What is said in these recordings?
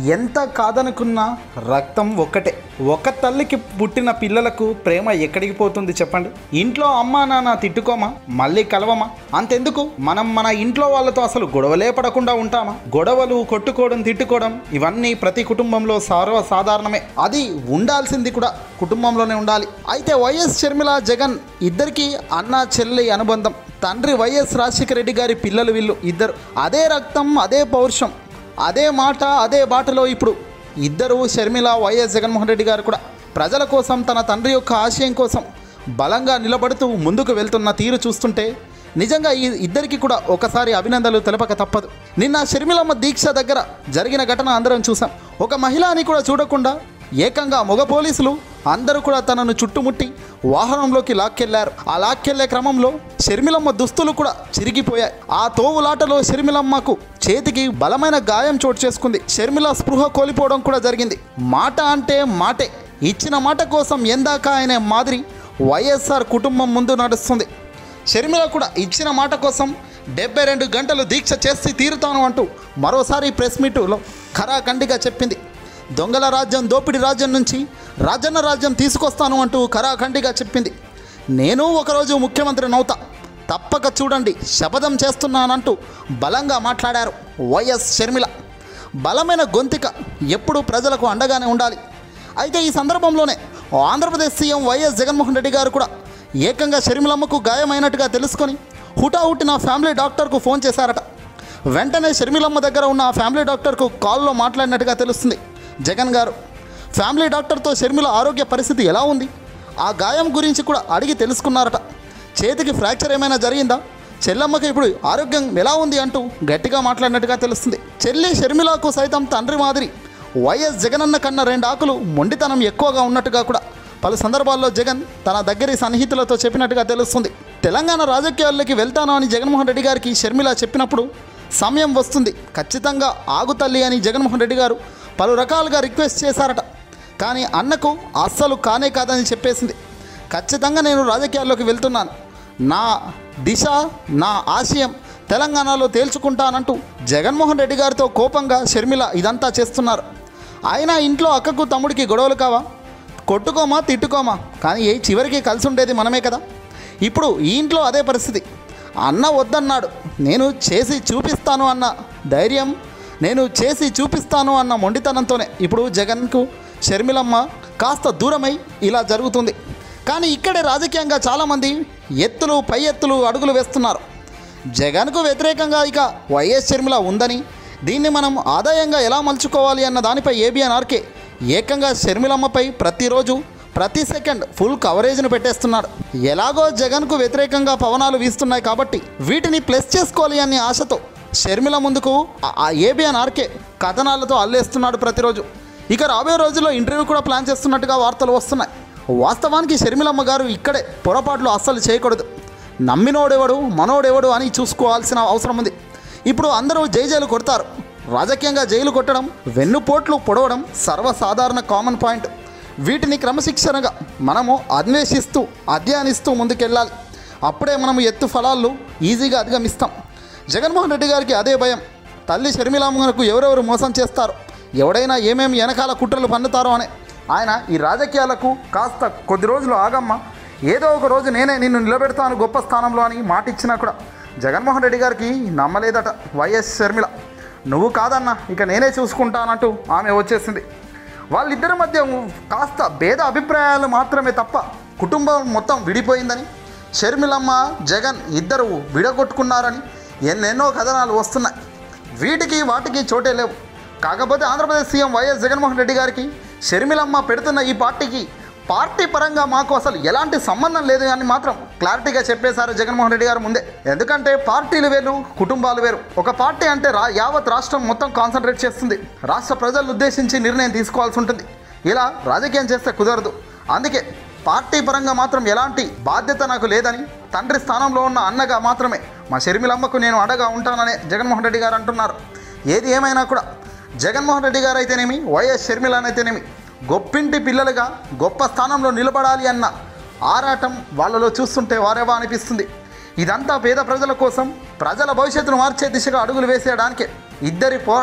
ఎంత కాదనుకున్నా రక్తం ఒక్కటే ఒక తల్లికి పుట్టిన పిల్లలకు ప్రేమ ఎక్కడికి పోతుంది చెప్పండి ఇంట్లో అమ్మా నాన్న తిట్టుకోమా మళ్ళీ కలవమా అంతెందుకు మనం మన ఇంట్లో వాళ్ళతో అసలు గొడవలే పడకుండా ఉంటామా గొడవలు కొట్టుకోవడం తిట్టుకోవడం ఇవన్నీ ప్రతి కుటుంబంలో సర్వసాధారణమే అది ఉండాల్సింది కూడా కుటుంబంలోనే ఉండాలి అయితే వైఎస్ షర్మిల జగన్ ఇద్దరికి అన్న చెల్లి అనుబంధం తండ్రి వైఎస్ రాజశేఖర రెడ్డి గారి పిల్లలు వీళ్ళు ఇద్దరు అదే రక్తం అదే పౌరుషం అదే మాట అదే బాటలో ఇప్పుడు ఇద్దరు షర్మిల వైఎస్ జగన్మోహన్ రెడ్డి గారు కూడా ప్రజల కోసం తన తండ్రి యొక్క ఆశయం కోసం బలంగా నిలబడుతూ ముందుకు వెళ్తున్న తీరు చూస్తుంటే నిజంగా ఈ ఇద్దరికి కూడా ఒకసారి అభినందనలు తెలపక తప్పదు నిన్న షర్మిలమ్మ దీక్ష దగ్గర జరిగిన ఘటన అందరం చూసాం ఒక మహిళ అని కూడా చూడకుండా ఏకంగా మగ పోలీసులు అందరూ కూడా తనను చుట్టుముట్టి వాహనంలోకి లాక్కెళ్లారు ఆ లాక్కెళ్లే క్రమంలో షర్మిలమ్మ దుస్తులు కూడా చిరిగిపోయాయి ఆ తోవులాటలో షర్మిలమ్మకు చేతికి బలమైన గాయం చోటు చేసుకుంది షర్మిల స్పృహ కోల్పోవడం కూడా జరిగింది మాట అంటే మాటే ఇచ్చిన మాట కోసం ఎందాక అనే మాదిరి వైఎస్ఆర్ కుటుంబం ముందు నడుస్తుంది షర్మిల కూడా ఇచ్చిన మాట కోసం డెబ్బై రెండు గంటలు దీక్ష చేసి తీరుతాను అంటూ మరోసారి ప్రెస్ మీటులో ఖరాఖండిగా చెప్పింది దొంగల రాజ్యం దోపిడి రాజ్యం నుంచి రాజన్న రాజ్యం తీసుకొస్తాను అంటూ ఖరాఖండిగా చెప్పింది నేను ఒకరోజు ముఖ్యమంత్రి నౌతా తప్పక చూడండి శపథం చేస్తున్నానంటూ బలంగా మాట్లాడారు వైఎస్ షర్మిల బలమైన గొంతిక ఎప్పుడూ ప్రజలకు అండగానే ఉండాలి అయితే ఈ సందర్భంలోనే ఆంధ్రప్రదేశ్ సీఎం వైఎస్ జగన్మోహన్ రెడ్డి గారు కూడా ఏకంగా షర్మిలమ్మకు గాయమైనట్టుగా తెలుసుకొని హుటాహుటి నా ఫ్యామిలీ డాక్టర్కు ఫోన్ చేశారట వెంటనే షర్మిలమ్మ దగ్గర ఉన్న ఆ ఫ్యామిలీ డాక్టర్కు కాల్లో మాట్లాడినట్టుగా తెలుస్తుంది జగన్ గారు ఫ్యామిలీ డాక్టర్తో షర్మిల ఆరోగ్య పరిస్థితి ఎలా ఉంది ఆ గాయం గురించి కూడా అడిగి తెలుసుకున్నారట చేతికి ఫ్రాక్చర్ ఏమైనా జరిగిందా చెల్లమ్మకి ఇప్పుడు ఆరోగ్యం ఎలా ఉంది అంటూ గట్టిగా మాట్లాడినట్టుగా తెలుస్తుంది చెల్లి షర్మిలకు సైతం తండ్రి మాదిరి వైఎస్ జగనన్న కన్నా రెండు ఆకులు మొండితనం ఎక్కువగా ఉన్నట్టుగా కూడా పలు సందర్భాల్లో జగన్ తన దగ్గరి సన్నిహితులతో చెప్పినట్టుగా తెలుస్తుంది తెలంగాణ రాజకీయాల్లోకి వెళ్తాను అని జగన్మోహన్ రెడ్డి గారికి షర్మిల చెప్పినప్పుడు సమయం వస్తుంది ఖచ్చితంగా ఆగు తల్లి అని జగన్మోహన్ రెడ్డి గారు పలు రకాలుగా రిక్వెస్ట్ చేశారట కానీ అన్నకు అస్సలు కానే కాదని చెప్పేసింది ఖచ్చితంగా నేను రాజకీయాల్లోకి వెళ్తున్నాను నా దిశ నా ఆశయం తెలంగాణలో తేల్చుకుంటానంటూ జగన్మోహన్ రెడ్డి గారితో కోపంగా షర్మిల ఇదంతా చేస్తున్నారు అయినా ఇంట్లో అక్కకు తమ్ముడికి గొడవలు కావా కొట్టుకోమా తిట్టుకోమా కానీ ఏ చివరికి కలిసి ఉండేది మనమే కదా ఇప్పుడు ఈ ఇంట్లో అదే పరిస్థితి అన్న వద్దన్నాడు నేను చేసి చూపిస్తాను అన్న ధైర్యం నేను చేసి చూపిస్తాను అన్న మొండితనంతోనే ఇప్పుడు జగన్కు షర్మిలమ్మ కాస్త దూరమై ఇలా జరుగుతుంది కానీ ఇక్కడే రాజకీయంగా చాలామంది ఎత్తులు పై ఎత్తులు అడుగులు వేస్తున్నారు జగన్కు వ్యతిరేకంగా ఇక వైఎస్ షర్మిల ఉందని దీన్ని మనం ఆదాయంగా ఎలా మలుచుకోవాలి అన్న దానిపై ఏబిఎన్ఆర్కే ఏకంగా షర్మిలమ్మపై ప్రతిరోజు ప్రతి సెకండ్ ఫుల్ కవరేజ్ను పెట్టేస్తున్నాడు ఎలాగో జగన్కు వ్యతిరేకంగా పవనాలు వీస్తున్నాయి కాబట్టి వీటిని ప్లస్ చేసుకోవాలి అనే ఆశతో షర్మిల ముందుకు ఆ- ఆ ఏబిఎన్ఆర్కే కథనాలతో అల్లేస్తున్నాడు ప్రతిరోజు ఇక రాబోయే రోజుల్లో ఇంటర్వ్యూ కూడా ప్లాన్ చేస్తున్నట్టుగా వార్తలు వస్తున్నాయి వాస్తవానికి షర్మిలమ్మ గారు ఇక్కడే పొరపాట్లు అస్సలు చేయకూడదు నమ్మినోడెవడు మనోడెవడు అని చూసుకోవాల్సిన అవసరం ఉంది ఇప్పుడు అందరూ జై జైలు కొడతారు రాజకీయంగా జైలు కొట్టడం వెన్నుపోట్లు పొడవడం సర్వసాధారణ కామన్ పాయింట్ వీటిని క్రమశిక్షణగా మనము అన్వేషిస్తూ అధ్యయనిస్తూ ముందుకెళ్ళాలి అప్పుడే మనము ఎత్తు ఫలాలు ఈజీగా అధిగమిస్తాం జగన్మోహన్ రెడ్డి గారికి అదే భయం తల్లి షర్మిలమ్మకు ఎవరెవరు మోసం చేస్తారు ఎవడైనా ఏమేమి వెనకాల కుట్రలు పన్నుతారో అని ఆయన ఈ రాజకీయాలకు కాస్త కొద్ది రోజులు ఆగమ్మ ఏదో ఒక రోజు నేనే నిన్ను నిలబెడతాను గొప్ప స్థానంలో అని మాట ఇచ్చినా కూడా జగన్మోహన్ రెడ్డి గారికి నమ్మలేదట వైఎస్ షర్మిల నువ్వు కాదన్నా ఇక నేనే చూసుకుంటానంటూ ఆమె వచ్చేసింది వాళ్ళిద్దరి మధ్య కాస్త భేద అభిప్రాయాలు మాత్రమే తప్ప కుటుంబం మొత్తం విడిపోయిందని షర్మిలమ్మ జగన్ ఇద్దరు విడగొట్టుకున్నారని ఎన్నెన్నో కథనాలు వస్తున్నాయి వీటికి వాటికి చోటే లేవు కాకపోతే ఆంధ్రప్రదేశ్ సీఎం వైఎస్ జగన్మోహన్ రెడ్డి గారికి షర్మిలమ్మ పెడుతున్న ఈ పార్టీకి పార్టీ పరంగా మాకు అసలు ఎలాంటి సంబంధం లేదు అని మాత్రం క్లారిటీగా చెప్పేశారు జగన్మోహన్ రెడ్డి గారు ముందే ఎందుకంటే పార్టీలు వేరు కుటుంబాలు వేరు ఒక పార్టీ అంటే రా యావత్ రాష్ట్రం మొత్తం కాన్సన్ట్రేట్ చేస్తుంది రాష్ట్ర ప్రజలను ఉద్దేశించి నిర్ణయం తీసుకోవాల్సి ఉంటుంది ఇలా రాజకీయం చేస్తే కుదరదు అందుకే పార్టీ పరంగా మాత్రం ఎలాంటి బాధ్యత నాకు లేదని తండ్రి స్థానంలో ఉన్న అన్నగా మాత్రమే మా షర్మిలమ్మకు నేను అడగా ఉంటాననే జగన్మోహన్ రెడ్డి గారు అంటున్నారు ఏది ఏమైనా కూడా జగన్మోహన్ రెడ్డి గారు అయితేనేమి వైఎస్ షర్మిలనైతేనేమి గొప్పింటి పిల్లలుగా గొప్ప స్థానంలో నిలబడాలి అన్న ఆరాటం వాళ్ళలో చూస్తుంటే వారేవా అనిపిస్తుంది ఇదంతా పేద ప్రజల కోసం ప్రజల భవిష్యత్తును మార్చే దిశగా అడుగులు వేసేయడానికే ఇద్దరి పోరాటం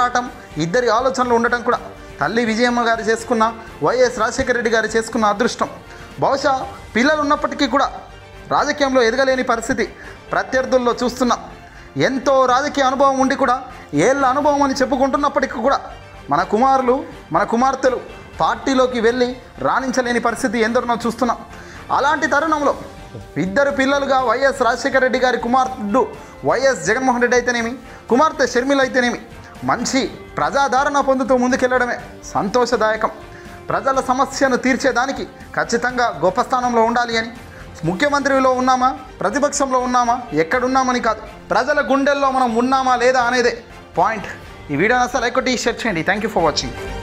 ఇద్దరి ఆలోచనలు ఉండటం కూడా తల్లి విజయమ్మ గారు చేసుకున్న వైఎస్ రాజశేఖర రెడ్డి గారు చేసుకున్న అదృష్టం బహుశా పిల్లలు ఉన్నప్పటికీ కూడా రాజకీయంలో ఎదగలేని పరిస్థితి ప్రత్యర్థుల్లో చూస్తున్నాం ఎంతో రాజకీయ అనుభవం ఉండి కూడా ఏళ్ళ అనుభవం అని చెప్పుకుంటున్నప్పటికీ కూడా మన కుమారులు మన కుమార్తెలు పార్టీలోకి వెళ్ళి రాణించలేని పరిస్థితి ఎందరినో చూస్తున్నాం అలాంటి తరుణంలో ఇద్దరు పిల్లలుగా వైఎస్ రాజశేఖర రెడ్డి గారి కుమారుడు వైఎస్ జగన్మోహన్ రెడ్డి అయితేనేమి కుమార్తె షర్మిల అయితేనేమి మంచి ప్రజాదరణ పొందుతూ ముందుకెళ్లడమే సంతోషదాయకం ప్రజల సమస్యను తీర్చేదానికి ఖచ్చితంగా గొప్ప స్థానంలో ఉండాలి అని ముఖ్యమంత్రిలో ఉన్నామా ప్రతిపక్షంలో ఉన్నామా ఎక్కడున్నామని కాదు ప్రజల గుండెల్లో మనం ఉన్నామా లేదా అనేదే పాయింట్ ఈ వీడియోని అసలు ఎక్కటి షేర్ చేయండి థ్యాంక్ యూ ఫర్ వాచింగ్